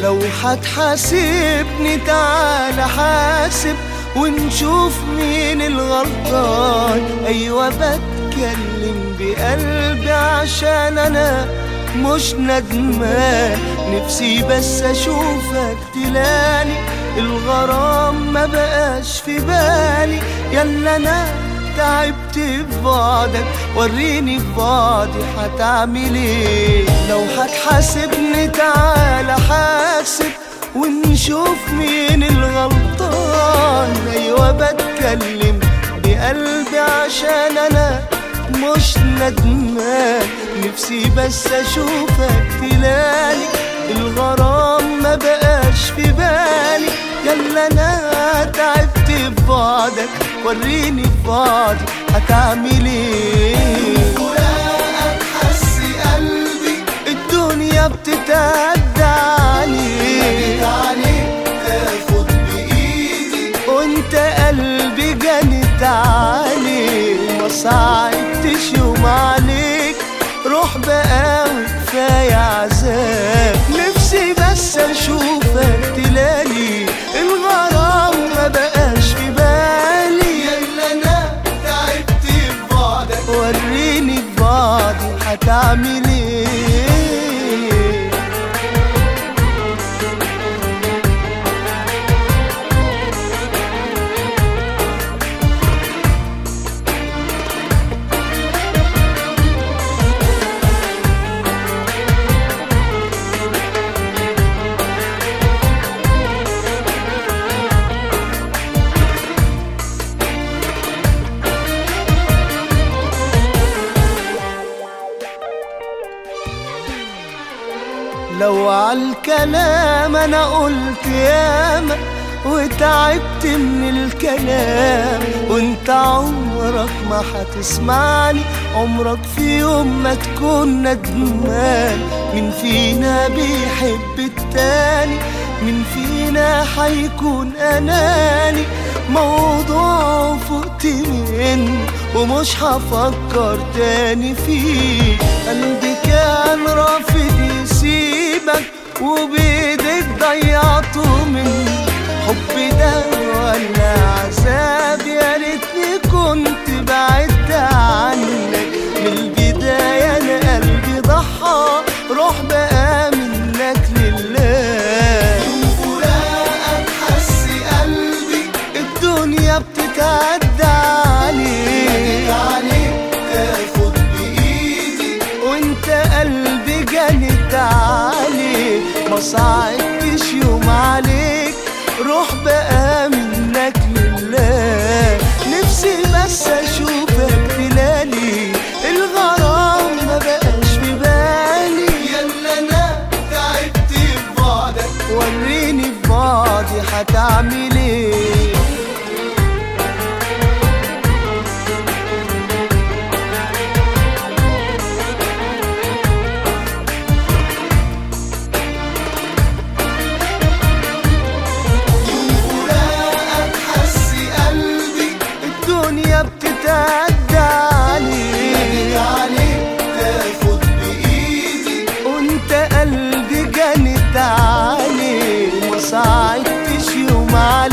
لو هتحاسبني تعالى حاسب ونشوف مين الغلطان ايوه بتكلم بقلبي عشان انا مش ندمان نفسي بس اشوفك تلاني الغرام ما بقاش في بالي يلا انا تعبت في بعدك وريني في بعدي هتعمل ايه لو هتحاسبني تعالى حاسب ونشوف مين الغلطان ايوه بتكلم بقلبي عشان انا مش ندمان نفسي بس اشوفك تلاني الغرام ما بقاش في بالي يلا انا تعبت في بعدك وريني في بعدي هتعمل ايه فراقك حس قلبي الدنيا بتتعدى عليك عليك تاخد بإيدي وانت قلبي جنت عليك ما صعدتش يوم عليك روح بقى وكفاية عذاب نفسي بس اشوفك تلاقي الغرام ما بقاش في بالي يلا أنا تعبت في بعدك وريني في بعضي هتعمل ايه لو عالكلام انا قلت ياما وتعبت من الكلام وانت عمرك ما هتسمعني عمرك في يوم ما تكون ندمان من فينا بيحب التاني من فينا حيكون اناني موضوع فقت منه ومش هفكر تاني فيه قلبي كان رافض يسيبك وبيدك ضيعته مني حبي ده ولا عذاب يا ريتني كنت بعدت عنك من البداية أنا قلبي ضحى روح بقى منك لله فراقك حس قلبي الدنيا بتتعدى عليك عليك تاخد بإيدي وانت قلبي جنت عليك ما صعدتش يوم عليك روح بقى منك لله نفسي بس اشوفك تلالي الغرام ما بقاش في بالي يلا أنا تعبت في بعدك وريني في بعضي هتعمل ايه فراقك حس قلبي الدنيا بتتعدى عليك عليك تاخد بإيدي وانت قلبي جنت عليك ما صعدتش يوم عليك